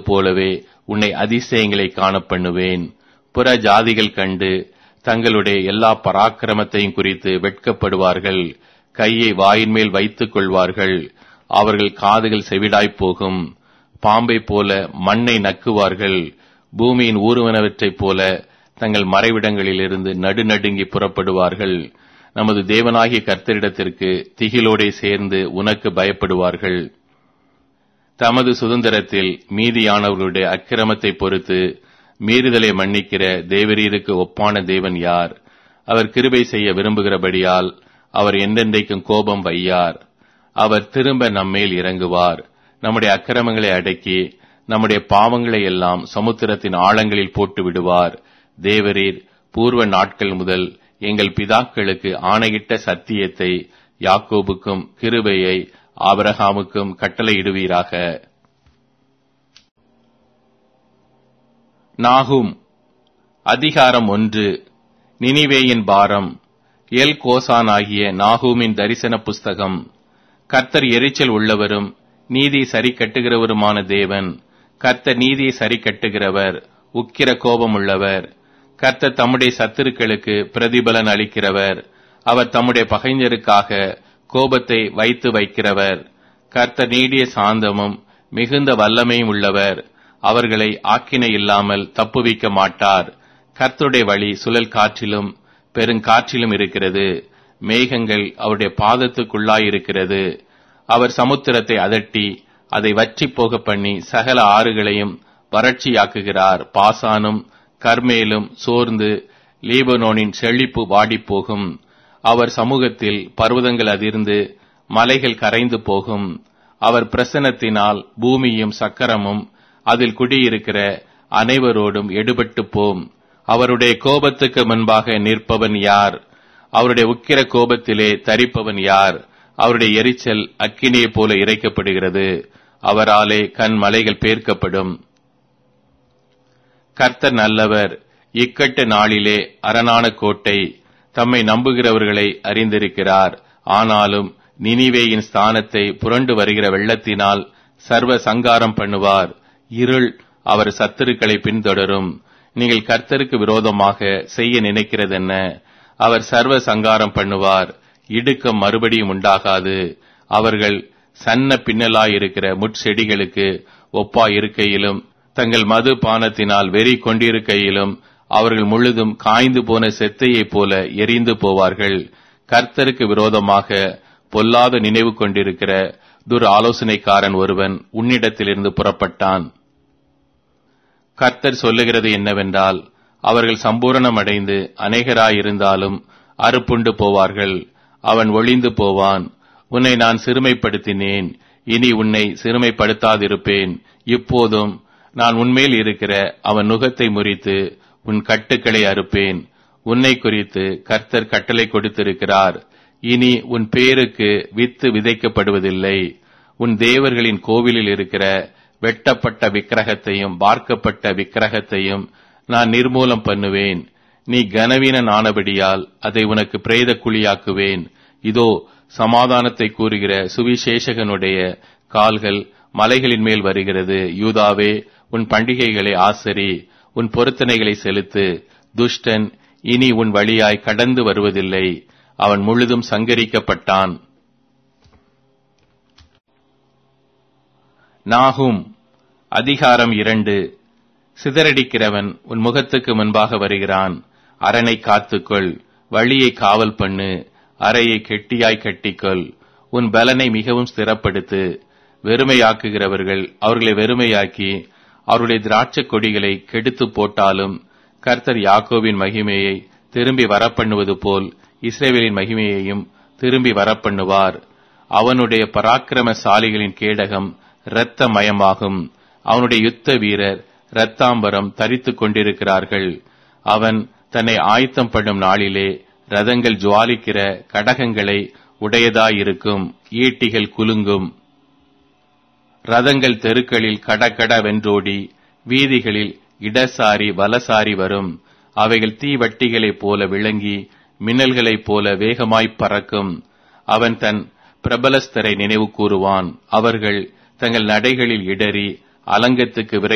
போலவே உன்னை அதிசயங்களை காணப்பண்ணுவேன் புற ஜாதிகள் கண்டு தங்களுடைய எல்லா பராக்கிரமத்தையும் குறித்து வெட்கப்படுவார்கள் கையை வாயின் மேல் வைத்துக் கொள்வார்கள் அவர்கள் காதுகள் செவிடாய்ப் போகும் பாம்பை போல மண்ணை நக்குவார்கள் பூமியின் ஊர்வனவற்றைப் போல தங்கள் மறைவிடங்களிலிருந்து நடுநடுங்கி புறப்படுவார்கள் நமது தேவனாகிய கர்த்தரிடத்திற்கு திகிலோடே சேர்ந்து உனக்கு பயப்படுவார்கள் தமது சுதந்திரத்தில் மீதியானவர்களுடைய அக்கிரமத்தை பொறுத்து மீறுதலை மன்னிக்கிற தேவரீருக்கு ஒப்பான தேவன் யார் அவர் கிருபை செய்ய விரும்புகிறபடியால் அவர் என்றென்றைக்கும் கோபம் வையார் அவர் திரும்ப நம்மேல் இறங்குவார் நம்முடைய அக்கிரமங்களை அடக்கி நம்முடைய பாவங்களை எல்லாம் சமுத்திரத்தின் ஆழங்களில் போட்டு விடுவார் தேவரீர் பூர்வ நாட்கள் முதல் எங்கள் பிதாக்களுக்கு ஆணையிட்ட சத்தியத்தை யாக்கோபுக்கும் கிருபையை ஆபரகாமுக்கும் கட்டளையிடுவீராக நாகும் அதிகாரம் ஒன்று நினிவேயின் பாரம் எல் கோசான் ஆகிய நாகூமின் தரிசன புஸ்தகம் கர்த்தர் எரிச்சல் உள்ளவரும் நீதி சரி கட்டுகிறவருமான தேவன் கர்த்தர் நீதியை சரி கட்டுகிறவர் உக்கிர கோபம் உள்ளவர் கர்த்தர் தம்முடைய சத்துருக்களுக்கு பிரதிபலன் அளிக்கிறவர் அவர் தம்முடைய பகைஞருக்காக கோபத்தை வைத்து வைக்கிறவர் கர்த்தர் நீடிய சாந்தமும் மிகுந்த வல்லமையும் உள்ளவர் அவர்களை ஆக்கினை இல்லாமல் தப்புவிக்க மாட்டார் கர்த்தருடைய வழி சுழல் காற்றிலும் பெருங்காற்றிலும் இருக்கிறது மேகங்கள் அவருடைய பாதத்துக்குள்ளாயிருக்கிறது அவர் சமுத்திரத்தை அதட்டி அதை வற்றி போக பண்ணி சகல ஆறுகளையும் வறட்சியாக்குகிறார் பாசானும் கர்மேலும் சோர்ந்து லீபனோனின் செழிப்பு வாடிப்போகும் அவர் சமூகத்தில் பர்வதங்கள் அதிர்ந்து மலைகள் கரைந்து போகும் அவர் பிரசனத்தினால் பூமியும் சக்கரமும் அதில் குடியிருக்கிற அனைவரோடும் எடுபட்டு போம் அவருடைய கோபத்துக்கு முன்பாக நிற்பவன் யார் அவருடைய உக்கிர கோபத்திலே தரிப்பவன் யார் அவருடைய எரிச்சல் அக்கினியைப் போல இறைக்கப்படுகிறது அவராலே கண் மலைகள் பேர்க்கப்படும் கர்த்தர் நல்லவர் இக்கட்டு நாளிலே அரணான கோட்டை தம்மை நம்புகிறவர்களை அறிந்திருக்கிறார் ஆனாலும் நினிவேயின் ஸ்தானத்தை புரண்டு வருகிற வெள்ளத்தினால் சர்வ சங்காரம் பண்ணுவார் இருள் அவர் சத்துருக்களை பின்தொடரும் நீங்கள் கர்த்தருக்கு விரோதமாக செய்ய நினைக்கிறதென்ன அவர் சர்வ சங்காரம் பண்ணுவார் இடுக்கம் மறுபடியும் உண்டாகாது அவர்கள் சன்ன பின்னலாயிருக்கிற முட்செடிகளுக்கு ஒப்பாயிருக்கையிலும் தங்கள் மது பானத்தினால் வெறி கொண்டிருக்கையிலும் அவர்கள் முழுதும் காய்ந்து போன செத்தையைப் போல எரிந்து போவார்கள் கர்த்தருக்கு விரோதமாக பொல்லாத நினைவு கொண்டிருக்கிற துர் ஆலோசனைக்காரன் ஒருவன் உன்னிடத்திலிருந்து புறப்பட்டான் கர்த்தர் சொல்லுகிறது என்னவென்றால் அவர்கள் சம்பூரணமடைந்து அநேகராயிருந்தாலும் அறுப்புண்டு போவார்கள் அவன் ஒளிந்து போவான் உன்னை நான் சிறுமைப்படுத்தினேன் இனி உன்னை சிறுமைப்படுத்தாதிருப்பேன் இப்போதும் நான் உன்மேல் இருக்கிற அவன் நுகத்தை முறித்து உன் கட்டுக்களை அறுப்பேன் உன்னை குறித்து கர்த்தர் கட்டளை கொடுத்திருக்கிறார் இனி உன் பேருக்கு வித்து விதைக்கப்படுவதில்லை உன் தேவர்களின் கோவிலில் இருக்கிற வெட்டப்பட்ட விக்கிரகத்தையும் பார்க்கப்பட்ட விக்கிரகத்தையும் நான் நிர்மூலம் பண்ணுவேன் நீ கனவீனன் ஆனபடியால் அதை உனக்கு பிரேத குழியாக்குவேன் இதோ சமாதானத்தை கூறுகிற சுவிசேஷகனுடைய கால்கள் மலைகளின் மேல் வருகிறது யூதாவே உன் பண்டிகைகளை ஆசரி உன் பொருத்தனைகளை செலுத்து துஷ்டன் இனி உன் வழியாய் கடந்து வருவதில்லை அவன் முழுதும் சங்கரிக்கப்பட்டான் நாகும் அதிகாரம் இரண்டு சிதறடிக்கிறவன் உன் முகத்துக்கு முன்பாக வருகிறான் அரணை காத்துக்கொள் வழியை காவல் பண்ணு அறையை கெட்டியாய் கட்டிக்கொள் உன் பலனை மிகவும் ஸ்திரப்படுத்து வெறுமையாக்குகிறவர்கள் அவர்களை வெறுமையாக்கி அவருடைய திராட்சைக் கொடிகளை கெடுத்து போட்டாலும் கர்த்தர் யாக்கோவின் மகிமையை திரும்பி வரப்பண்ணுவது போல் இஸ்ரேவேலின் மகிமையையும் திரும்பி வரப்பண்ணுவார் அவனுடைய பராக்கிரமசாலிகளின் கேடகம் இரத்த மயமாகும் அவனுடைய யுத்த வீரர் இரத்தாம்பரம் தரித்துக் கொண்டிருக்கிறார்கள் அவன் தன்னை ஆயத்தம் பண்ணும் நாளிலே ரதங்கள் ஜுவாலிக்கிற கடகங்களை உடையதாயிருக்கும் ஈட்டிகள் குலுங்கும் ரதங்கள் தெருக்களில் கடகட வென்றோடி வீதிகளில் இடசாரி வலசாரி வரும் அவைகள் தீவட்டிகளைப் போல விளங்கி மின்னல்களைப் போல வேகமாய்ப் பறக்கும் அவன் தன் பிரபலஸ்தரை நினைவு கூறுவான் அவர்கள் தங்கள் நடைகளில் இடறி அலங்கத்துக்கு விரை